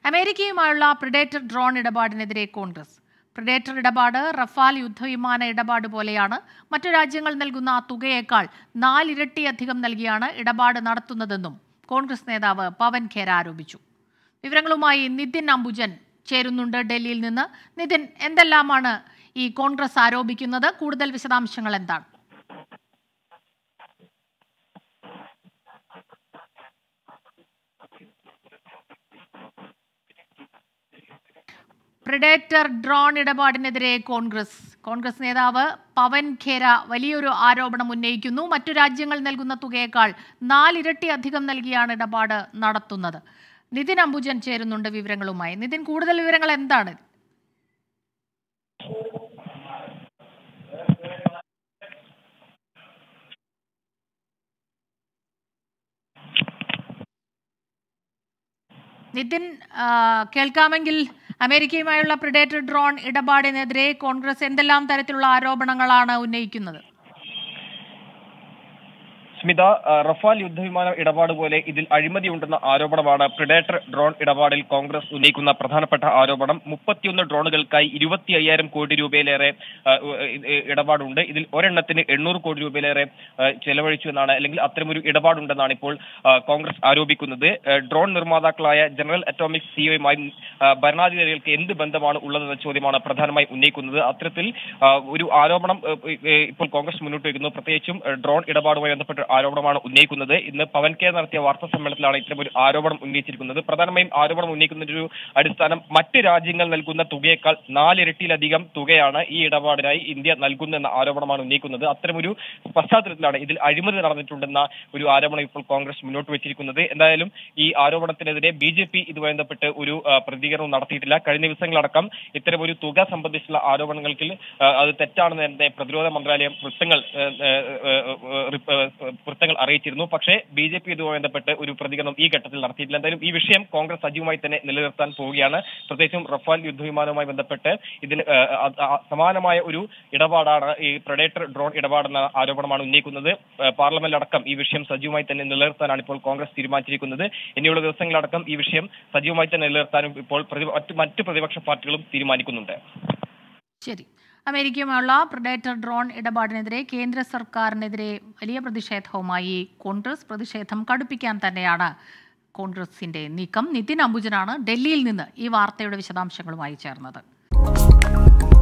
അമേരിക്കയുമായുള്ള predator drone ഇടപാടിനെതിരെ Congress predator ഇടപാട് Rafale യുദ്ധവിമാന ഇടപാട് പോലെയാണ് മറ്റു രാജ്യങ്ങൾ നൽകുന്ന തുകയേക്കാൾ നാലിരട്ടിയധികം നൽകിയാണ് ഇടപാട് നടത്തുന്നതെന്നും കോൺഗ്രസ് നേതാവ് പവൻ ഖേര ആരോപിച്ചു വിവരങ്ങളുമായി നിതിൻ അംബുജൻ ചേരുന്നുണ്ട് ഡൽഹിയിൽ നിന്ന് നിതിൻ എന്തെല്ലാമാണ് ഈ കോൺഗ്രസ് ആരോപിക്കുന്നത് കൂടുതൽ വിശദാംശങ്ങൾ എന്താണ് പ്രിഡേറ്റർ ഡ്രോൺ ഇടപാടിനെതിരെ കോൺഗ്രസ് കോൺഗ്രസ് നേതാവ് പവൻ ഖേര വലിയൊരു ആരോപണം ഉന്നയിക്കുന്നു മറ്റു രാജ്യങ്ങൾ നൽകുന്ന തുകയേക്കാൾ നാലിരട്ടി അധികം നൽകിയാണ് ഇടപാട് നടത്തുന്നത് നിതിൻ അംബുജൻ ചേരുന്നുണ്ട് വിവരങ്ങളുമായി നിതിൻ കൂടുതൽ വിവരങ്ങൾ എന്താണ് നിതിൻ ആ, കേൾക്കാമെങ്കിൽ അമേരിക്കയുമായുള്ള പ്രിഡേറ്റർ ഡ്രോൺ ഇടപാടിനെതിരെ കോൺഗ്രസ് എന്തെല്ലാം തരത്തിലുള്ള ആരോപണങ്ങളാണ് ഉന്നയിക്കുന്നത് സ്മിത ആ, റഫാൽ യുദ്ധവിമാന ഇടപാട് പോലെ ഇതിൽ അഴിമതിയുണ്ടെന്ന ആരോപണമാണ് പ്രിഡേറ്റർ ഡ്രോൺ ഇടപാടിൽ കോൺഗ്രസ് ഉന്നയിക്കുന്ന പ്രധാനപ്പെട്ട ആരോപണം മുപ്പത്തിയൊന്ന് ഡ്രോണുകൾക്കായി ഇരുപത്തി അയ്യായിരം കോടി രൂപയിലേറെ ആ, ഉ- ഇ- ഇടപാടുണ്ട് ഇതിൽ ഒരെണ്ണത്തിന് എണ്ണൂറ് കോടി രൂപയിലേറെ ആ, ചെലവഴിച്ചു എന്നാണ് അല്ലെങ്കിൽ അത്തരമൊരു ഇടപാടുണ്ടെന്നാണ് ഇപ്പോൾ ആ, കോൺഗ്രസ് ആരോപിക്കുന്നത് ആ, ഡ്രോൺ നിർമ്മാതാക്കളായ ജനറൽ അറ്റോമിക് സിഒയുമായി ഭരണാധികാരികൾക്ക് എന്ത് ബന്ധമാണ് ഉള്ളതെന്ന ചോദ്യമാണ് പ്രധാനമായി ഉന്നയിക്കുന്നത് അത്തരത്തിൽ ആ, ഒരു ആരോപണം ആ, ഏ, ഇപ്പോൾ കോൺഗ്രസ് മുന്നോട്ട് വയ്ക്കുന്നു പ്രത്യേകിച്ചും ആ, ഡ്രോൺ ഇടപാടുമായി ബന്ധപ്പെട്ട ആരോപണമാണ് ഉന്നയിക്കുന്നത് ഇന്ന് പവൻ കെ നടത്തിയ വാർത്താ സമ്മേളനത്തിലാണ് ഇത്തരം ഒരു ആരോപണം ഉന്നയിച്ചിരിക്കുന്നത് പ്രധാനമായും ആരോപണം ഉന്നയിക്കുന്നതിന്റെ ഒരു അടിസ്ഥാനം മറ്റ് രാജ്യങ്ങൾ നൽകുന്ന തുകയേക്കാൾ നാലിരട്ടിയിലധികം തുകയാണ് ഈ ഇടപാടിനായി ഇന്ത്യ നൽകുന്നെന്ന ആരോപണമാണ് ഉന്നയിക്കുന്നത് അത്തരമൊരു പശ്ചാത്തലത്തിലാണ് ഇതിൽ അഴിമതി നടന്നിട്ടുണ്ടെന്ന ഒരു ആരോപണം ഇപ്പോൾ കോൺഗ്രസ് മുന്നോട്ട് വെച്ചിരിക്കുന്നത് എന്തായാലും ഈ ആരോപണത്തിനെതിരെ ബി ജെ പി ഇതുമായി ബന്ധപ്പെട്ട് ഒരു ആ, പ്രതികരണം നടത്തിയിട്ടില്ല കഴിഞ്ഞ ദിവസങ്ങളടക്കം ഇത്തരം ഒരു തുക സംബന്ധിച്ചുള്ള ആരോപണങ്ങൾക്ക് ആ, അത് തെറ്റാണെന്ന് തന്നെ പ്രതിരോധ മന്ത്രാലയം വൃത്തങ്ങൾ ആ, ആ, ആ, ആ, റിപ്പ- ആ, വൃത്തങ്ങൾ അറിയിച്ചിരുന്നു പക്ഷേ ബി ജെ പി ഇതുമായി ബന്ധപ്പെട്ട് ഒരു പ്രതികരണം ഈ ഘട്ടത്തിൽ നടത്തിയിട്ടില്ല എന്തായാലും ഈ വിഷയം കോൺഗ്രസ് സജീവമായി തന്നെ നിലനിർത്താൻ പോവുകയാണ് പ്രത്യേകിച്ചും റഫാൽ യുദ്ധവിമാനവുമായി ബന്ധപ്പെട്ട് ഇതിന് ആ, ആ, ആ, സമാനമായ ഒരു ഇടപാടാണ് ഈ പ്രൊഡേറ്റർ ഡ്രോൺ ഇടപാടെന്ന ആരോപണമാണ് ഉന്നയിക്കുന്നത് ആ, പാർലമെന്റിലടക്കം ഈ വിഷയം സജീവമായി തന്നെ നിലനിർത്താനാണ് ഇപ്പോൾ കോൺഗ്രസ് തീരുമാനിച്ചിരിക്കുന്നത് ഇനിയുള്ള ദിവസങ്ങളടക്കം ഈ വിഷയം സജീവമായി തന്നെ നിലനിർത്താനും ഇപ്പോൾ പ്രതി- മറ്റ് മറ്റ് പ്രതിപക്ഷ പാർട്ടികളും തീരുമാനിക്കുന്നുണ്ട് ശരി അമേരിക്കയുമായുള്ള പ്രിഡേറ്റർ ഡ്രോൺ ഇടപാടിനെതിരെ കേന്ദ്ര സർക്കാരിനെതിരെ വലിയ പ്രതിഷേധവുമായി കോൺഗ്രസ് പ്രതിഷേധം കടുപ്പിക്കാൻ തന്നെയാണ് കോൺഗ്രസിന്റെ നീക്കം നിതിൻ അംബുജനാണ് ഡൽഹിയിൽ നിന്ന് ഈ വാർത്തയുടെ വിശദാംശങ്ങളുമായി ചേർന്നത്